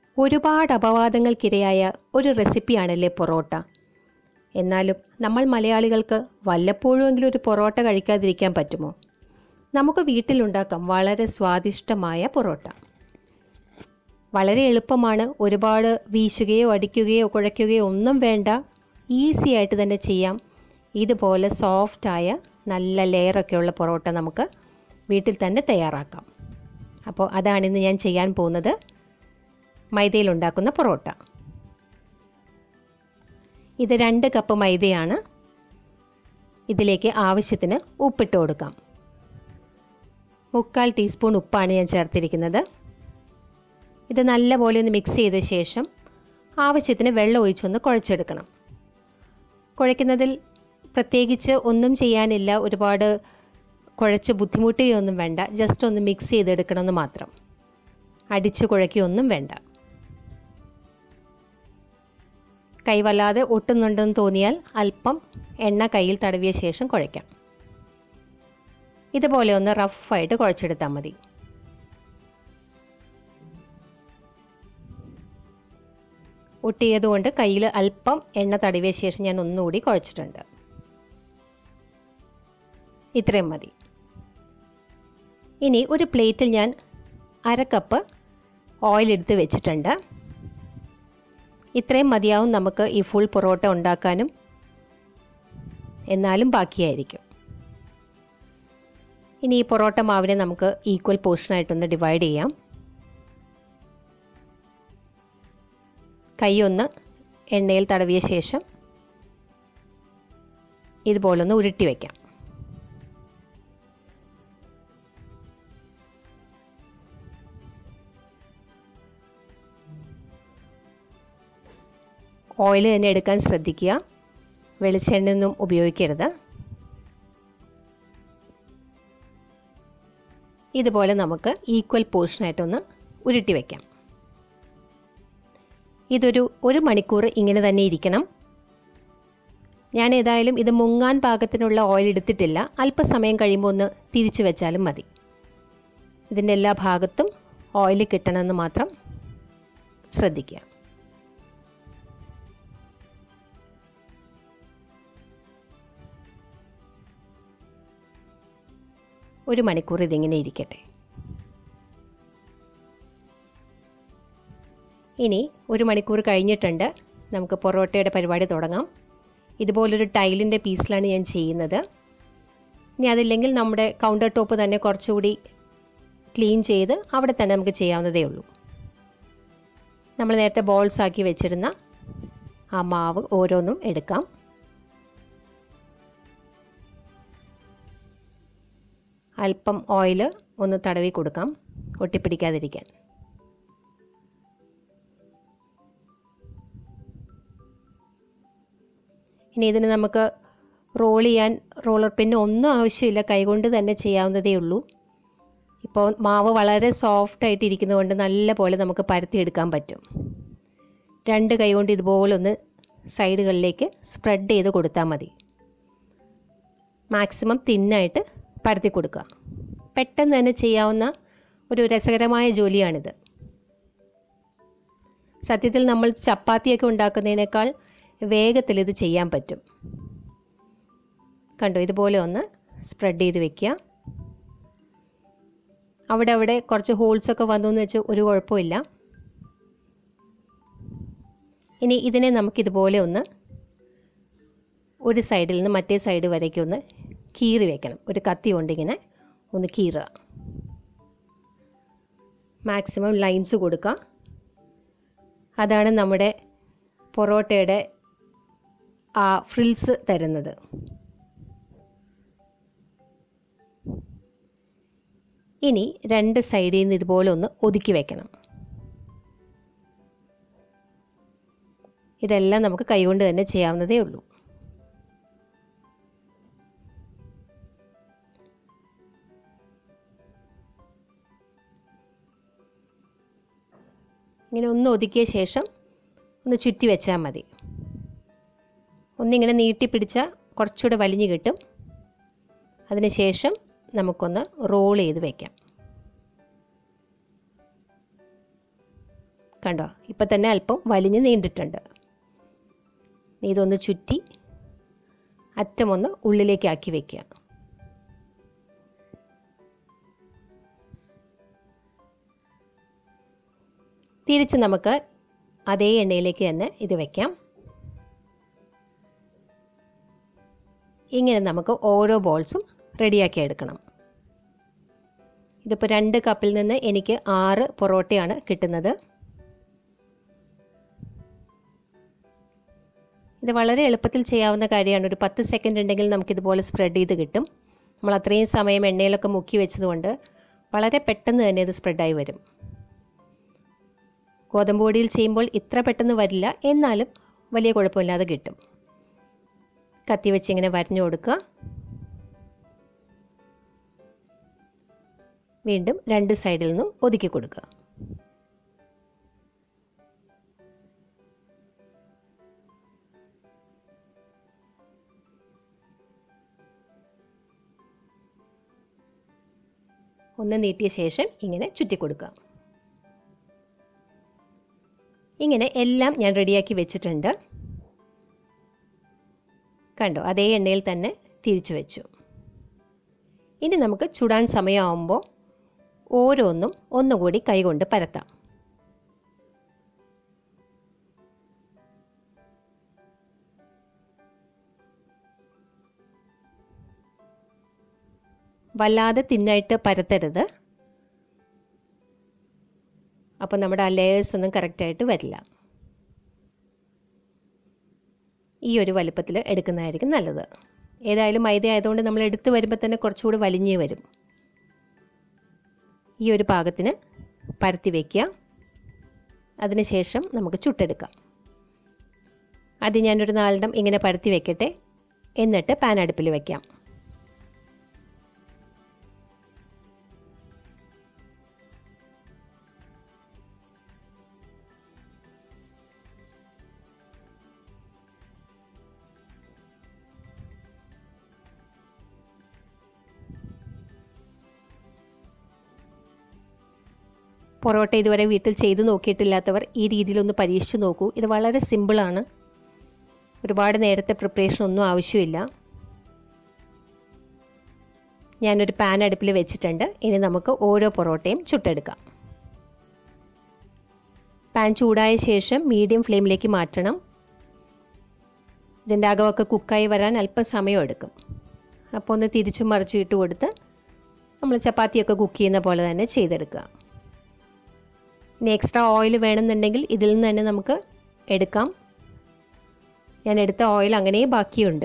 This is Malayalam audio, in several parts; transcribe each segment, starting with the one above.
ഒരുപാട് അപവാദങ്ങൾക്കിരയായ ഒരു റെസിപ്പിയാണല്ലേ പൊറോട്ട എന്നാലും നമ്മൾ മലയാളികൾക്ക് വല്ലപ്പോഴുമെങ്കിലും ഒരു പൊറോട്ട കഴിക്കാതിരിക്കാൻ പറ്റുമോ നമുക്ക് വീട്ടിലുണ്ടാക്കാം വളരെ സ്വാദിഷ്ടമായ പൊറോട്ട വളരെ എളുപ്പമാണ് ഒരുപാട് വീശുകയോ അടിക്കുകയോ കുഴയ്ക്കുകയോ ഒന്നും വേണ്ട ഈസി ആയിട്ട് തന്നെ ചെയ്യാം ഇതുപോലെ സോഫ്റ്റായ നല്ല ലെയറൊക്കെയുള്ള പൊറോട്ട നമുക്ക് വീട്ടിൽ തന്നെ തയ്യാറാക്കാം അപ്പോൾ അതാണിന്ന് ഞാൻ ചെയ്യാൻ പോകുന്നത് മൈദയിലുണ്ടാക്കുന്ന പൊറോട്ട ഇത് രണ്ട് കപ്പ് മൈദയാണ് ഇതിലേക്ക് ആവശ്യത്തിന് ഉപ്പിട്ട് കൊടുക്കാം മുക്കാൽ ടീസ്പൂൺ ഉപ്പാണ് ഞാൻ ചേർത്തിരിക്കുന്നത് ഇത് നല്ലപോലെ ഒന്ന് മിക്സ് ചെയ്ത ശേഷം ആവശ്യത്തിന് വെള്ളം ഒഴിച്ചൊന്ന് കുഴച്ചെടുക്കണം കുഴയ്ക്കുന്നതിൽ പ്രത്യേകിച്ച് ഒന്നും ചെയ്യാനില്ല ഒരുപാട് കുഴച്ച് ബുദ്ധിമുട്ടുകയൊന്നും വേണ്ട ജസ്റ്റ് ഒന്ന് മിക്സ് ചെയ്തെടുക്കണമെന്ന് മാത്രം അടിച്ച് കുഴയ്ക്കുകയൊന്നും വേണ്ട കൈ വല്ലാതെ ഒട്ടുന്നുണ്ടെന്ന് തോന്നിയാൽ അല്പം എണ്ണ കയ്യിൽ തടവിയ ശേഷം കുഴയ്ക്കാം ഇതുപോലെ ഒന്ന് റഫായിട്ട് കുഴച്ചെടുത്താൽ മതി ഒട്ടിയതുകൊണ്ട് കയ്യിൽ അല്പം എണ്ണ തടവിയ ശേഷം ഞാൻ ഒന്നുകൂടി കുഴച്ചിട്ടുണ്ട് ഇത്രയും മതി ഇനി ഒരു പ്ലേറ്റിൽ ഞാൻ അര കപ്പ് ഓയിൽ എടുത്ത് വെച്ചിട്ടുണ്ട് ഇത്രയും മതിയാവും നമുക്ക് ഈ ഫുൾ പൊറോട്ട ഉണ്ടാക്കാനും എന്നാലും ബാക്കിയായിരിക്കും ഇനി ഈ പൊറോട്ട മാവിനെ നമുക്ക് ഈക്വൽ പോർഷനായിട്ടൊന്ന് ഡിവൈഡ് ചെയ്യാം കൈയൊന്ന് എണ്ണയിൽ തടവിയ ശേഷം ഇതുപോലൊന്ന് ഉരുട്ടി വയ്ക്കാം ഓയിൽ തന്നെ എടുക്കാൻ ശ്രദ്ധിക്കുക വെളിച്ചെണ്ണയൊന്നും ഉപയോഗിക്കരുത് ഇതുപോലെ നമുക്ക് ഈക്വൽ പോർഷനായിട്ടൊന്ന് ഉരുട്ടി വയ്ക്കാം ഇതൊരു ഒരു മണിക്കൂർ ഇങ്ങനെ തന്നെ ഇരിക്കണം ഞാൻ ഏതായാലും ഇത് മുങ്ങാൻ പാകത്തിനുള്ള ഓയിൽ എടുത്തിട്ടില്ല അല്പസമയം കഴിയുമ്പോൾ ഒന്ന് തിരിച്ചു വെച്ചാലും മതി ഇതിൻ്റെ എല്ലാ ഭാഗത്തും ഓയിൽ കിട്ടണമെന്ന് മാത്രം ശ്രദ്ധിക്കുക ഒരു മണിക്കൂർ ഇതിങ്ങനെ ഇരിക്കട്ടെ ഇനി ഒരു മണിക്കൂർ കഴിഞ്ഞിട്ടുണ്ട് നമുക്ക് പൊറോട്ടയുടെ പരിപാടി തുടങ്ങാം ഇതുപോലൊരു ടൈലിൻ്റെ പീസിലാണ് ഞാൻ ചെയ്യുന്നത് ഇനി അതില്ലെങ്കിൽ നമ്മുടെ കൗണ്ടർ ടോപ്പ് തന്നെ കുറച്ചുകൂടി ക്ലീൻ ചെയ്ത് അവിടെ തന്നെ നമുക്ക് ചെയ്യാവുന്നതേ ഉള്ളൂ നമ്മൾ നേരത്തെ ബോൾസ് ആക്കി വെച്ചിരുന്ന ആ മാവ് ഓരോന്നും എടുക്കാം അല്പം ഓയിൽ ഒന്ന് തടവി കൊടുക്കാം ഒട്ടിപ്പിടിക്കാതിരിക്കാൻ ഇനി ഇതിന് നമുക്ക് റോൾ ചെയ്യാൻ റോളർ പിന്ന് ഒന്നും ആവശ്യമില്ല കൈകൊണ്ട് തന്നെ ചെയ്യാവുന്നതേ ഉള്ളൂ ഇപ്പോൾ മാവ് വളരെ സോഫ്റ്റ് ആയിട്ട് ഇരിക്കുന്നതുകൊണ്ട് നല്ല പോലെ നമുക്ക് പരത്തിയെടുക്കാൻ പറ്റും രണ്ട് കൈ കൊണ്ട് ഇതുപോലെ ഒന്ന് സൈഡുകളിലേക്ക് സ്പ്രെഡ് ചെയ്ത് കൊടുത്താൽ മതി മാക്സിമം തിന്നായിട്ട് പരത്തി കൊടുക്കുക പെട്ടെന്ന് തന്നെ ചെയ്യാവുന്ന ഒരു രസകരമായ ജോലിയാണിത് സത്യത്തിൽ നമ്മൾ ചപ്പാത്തിയൊക്കെ ഉണ്ടാക്കുന്നതിനേക്കാൾ വേഗത്തിൽ ഇത് ചെയ്യാൻ പറ്റും കണ്ടോ ഇതുപോലെ ഒന്ന് സ്പ്രെഡ് ചെയ്ത് വെക്കുക അവിടെ അവിടെ കുറച്ച് ഹോൾസൊക്കെ വന്നു എന്ന് വെച്ചാൽ ഒരു കുഴപ്പമില്ല ഇനി ഇതിനെ നമുക്കിതുപോലെ ഒന്ന് ഒരു സൈഡിൽ നിന്ന് മറ്റേ സൈഡ് വരയ്ക്ക് ഒന്ന് കീറി വെക്കണം ഒരു കത്തി കൊണ്ടിങ്ങനെ ഒന്ന് കീറുക മാക്സിമം ലൈൻസ് കൊടുക്കുക അതാണ് നമ്മുടെ പൊറോട്ടയുടെ ആ ഫ്രിൽസ് തരുന്നത് ഇനി രണ്ട് സൈഡിൽ നിന്ന് ഇതുപോലെ ഒന്ന് ഒതുക്കി വെക്കണം ഇതെല്ലാം നമുക്ക് കൈകൊണ്ട് തന്നെ ചെയ്യാവുന്നതേ ഉള്ളൂ ഇങ്ങനെ ഒന്ന് ഒതുക്കിയ ശേഷം ഒന്ന് ചുറ്റി വെച്ചാൽ മതി ഒന്നിങ്ങനെ നീട്ടി പിടിച്ചാൽ കുറച്ചുകൂടെ വലിഞ്ഞു കിട്ടും അതിനുശേഷം നമുക്കൊന്ന് റോൾ ചെയ്ത് വയ്ക്കാം കണ്ടോ ഇപ്പം തന്നെ അല്പം വലിഞ്ഞ് നീണ്ടിട്ടുണ്ട് ഇതൊന്ന് ചുറ്റി അറ്റമൊന്ന് ഉള്ളിലേക്ക് ആക്കി വയ്ക്കുക തിരിച്ച് നമുക്ക് അതേ എണ്ണയിലേക്ക് തന്നെ ഇത് വയ്ക്കാം ഇങ്ങനെ നമുക്ക് ഓരോ ബോൾസും റെഡിയാക്കി എടുക്കണം ഇതിപ്പോൾ രണ്ട് കപ്പിൽ നിന്ന് എനിക്ക് ആറ് പൊറോട്ടയാണ് കിട്ടുന്നത് ഇത് വളരെ എളുപ്പത്തിൽ ചെയ്യാവുന്ന കാര്യമാണ് ഒരു പത്ത് സെക്കൻഡ് ഉണ്ടെങ്കിൽ നമുക്കിതുപോലെ സ്പ്രെഡ് ചെയ്ത് കിട്ടും നമ്മൾ അത്രയും സമയം എണ്ണയിലൊക്കെ മുക്കി വെച്ചതുകൊണ്ട് വളരെ പെട്ടെന്ന് തന്നെ ഇത് സ്പ്രെഡായി വരും ഗോതമ്പ് പൊടിയിൽ ചെയ്യുമ്പോൾ ഇത്ര പെട്ടെന്ന് വരില്ല എന്നാലും വലിയ കുഴപ്പമില്ലാതെ കിട്ടും കത്തി വെച്ച് ഇങ്ങനെ വരഞ്ഞു കൊടുക്കുക വീണ്ടും രണ്ട് സൈഡിൽ നിന്നും ഒതുക്കി കൊടുക്കുക ഒന്ന് നീട്ടിയ ശേഷം ഇങ്ങനെ ചുറ്റി കൊടുക്കുക ഇങ്ങനെ എല്ലാം ഞാൻ റെഡിയാക്കി വെച്ചിട്ടുണ്ട് കണ്ടോ അതേ എണ്ണയിൽ തന്നെ തിരിച്ചു വെച്ചു ഇനി നമുക്ക് ചുടാൻ സമയമാകുമ്പോൾ ഓരോന്നും ഒന്നുകൂടി കൈകൊണ്ട് പരത്താം വല്ലാതെ തിന്നായിട്ട് പരത്തരുത് അപ്പോൾ നമ്മുടെ ആ ലെയേഴ്സ് ഒന്നും കറക്റ്റായിട്ട് വരില്ല ഈ ഒരു വലുപ്പത്തിൽ എടുക്കുന്നതായിരിക്കും നല്ലത് ഏതായാലും മൈദ ആയതുകൊണ്ട് നമ്മൾ എടുത്ത് വരുമ്പോൾ തന്നെ കുറച്ചുകൂടി വലിഞ്ഞേ വരും ഈ ഒരു പാകത്തിന് പരത്തി വയ്ക്കുക അതിനുശേഷം നമുക്ക് ചുട്ടെടുക്കാം അത് ഞാനൊരു നാലെണ്ണം ഇങ്ങനെ പരത്തി വെക്കട്ടെ എന്നിട്ട് പാൻ അടുപ്പിൽ വയ്ക്കാം പൊറോട്ട ഇതുവരെ വീട്ടിൽ ചെയ്തു നോക്കിയിട്ടില്ലാത്തവർ ഈ രീതിയിലൊന്ന് പരീക്ഷിച്ച് നോക്കൂ ഇത് വളരെ സിമ്പിളാണ് ഒരുപാട് നേരത്തെ പ്രിപ്പറേഷൻ ഒന്നും ആവശ്യമില്ല ഞാനൊരു പാൻ അടുപ്പിൽ വെച്ചിട്ടുണ്ട് ഇനി നമുക്ക് ഓരോ പൊറോട്ടയും ചുട്ടെടുക്കാം പാൻ ചൂടായ ശേഷം മീഡിയം ഫ്ലെയിമിലേക്ക് മാറ്റണം ഇതിൻ്റെ അകമൊക്കെ കുക്കായി വരാൻ അല്പം സമയമെടുക്കും അപ്പോൾ ഒന്ന് തിരിച്ചും മറിച്ചും ഇട്ട് കൊടുത്ത് നമ്മൾ ചപ്പാത്തിയൊക്കെ കുക്ക് ചെയ്യുന്ന പോലെ തന്നെ ചെയ്തെടുക്കുക ഇനി എക്സ്ട്രാ ഓയിൽ വേണമെന്നുണ്ടെങ്കിൽ ഇതിൽ നിന്ന് തന്നെ നമുക്ക് എടുക്കാം ഞാൻ എടുത്ത ഓയിൽ അങ്ങനെ ബാക്കിയുണ്ട്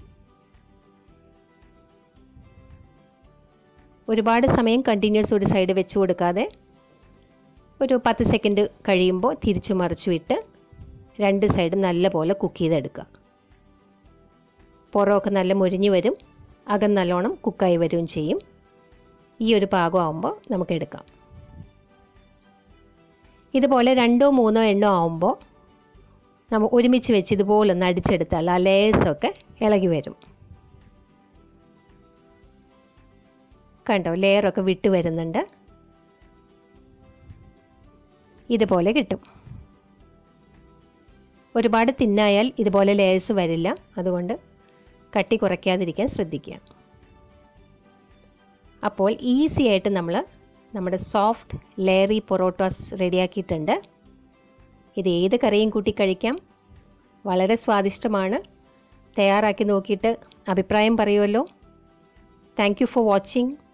ഒരുപാട് സമയം കണ്ടിന്യൂസ് ഒരു സൈഡ് വെച്ച് കൊടുക്കാതെ ഒരു പത്ത് സെക്കൻഡ് കഴിയുമ്പോൾ തിരിച്ചു മറിച്ചു ഇട്ട് രണ്ട് സൈഡ് നല്ലപോലെ കുക്ക് ചെയ്തെടുക്കുക പുറമൊക്കെ നല്ല മുരിഞ്ഞു വരും അകം നല്ലോണം കുക്കായി വരികയും ചെയ്യും ഈ ഒരു പാകമാകുമ്പോൾ നമുക്ക് എടുക്കാം ഇതുപോലെ രണ്ടോ മൂന്നോ എണ്ണോ ആവുമ്പോൾ നമ്മൾ ഒരുമിച്ച് വെച്ച് ഇതുപോലെ ഒന്ന് അടിച്ചെടുത്താൽ ആ ലേയേഴ്സൊക്കെ ഇളകി വരും കണ്ടോ ലെയറൊക്കെ വിട്ട് വരുന്നുണ്ട് ഇതുപോലെ കിട്ടും ഒരുപാട് തിന്നായാൽ ഇതുപോലെ ലേയേഴ്സ് വരില്ല അതുകൊണ്ട് കട്ടി കുറയ്ക്കാതിരിക്കാൻ ശ്രദ്ധിക്കുക അപ്പോൾ ഈസി ആയിട്ട് നമ്മൾ നമ്മുടെ സോഫ്റ്റ് ലെയറി പൊറോട്ടാസ് റെഡിയാക്കിയിട്ടുണ്ട് ഇത് ഏത് കറിയും കൂട്ടി കഴിക്കാം വളരെ സ്വാദിഷ്ടമാണ് തയ്യാറാക്കി നോക്കിയിട്ട് അഭിപ്രായം പറയുമല്ലോ താങ്ക് യു ഫോർ വാച്ചിങ്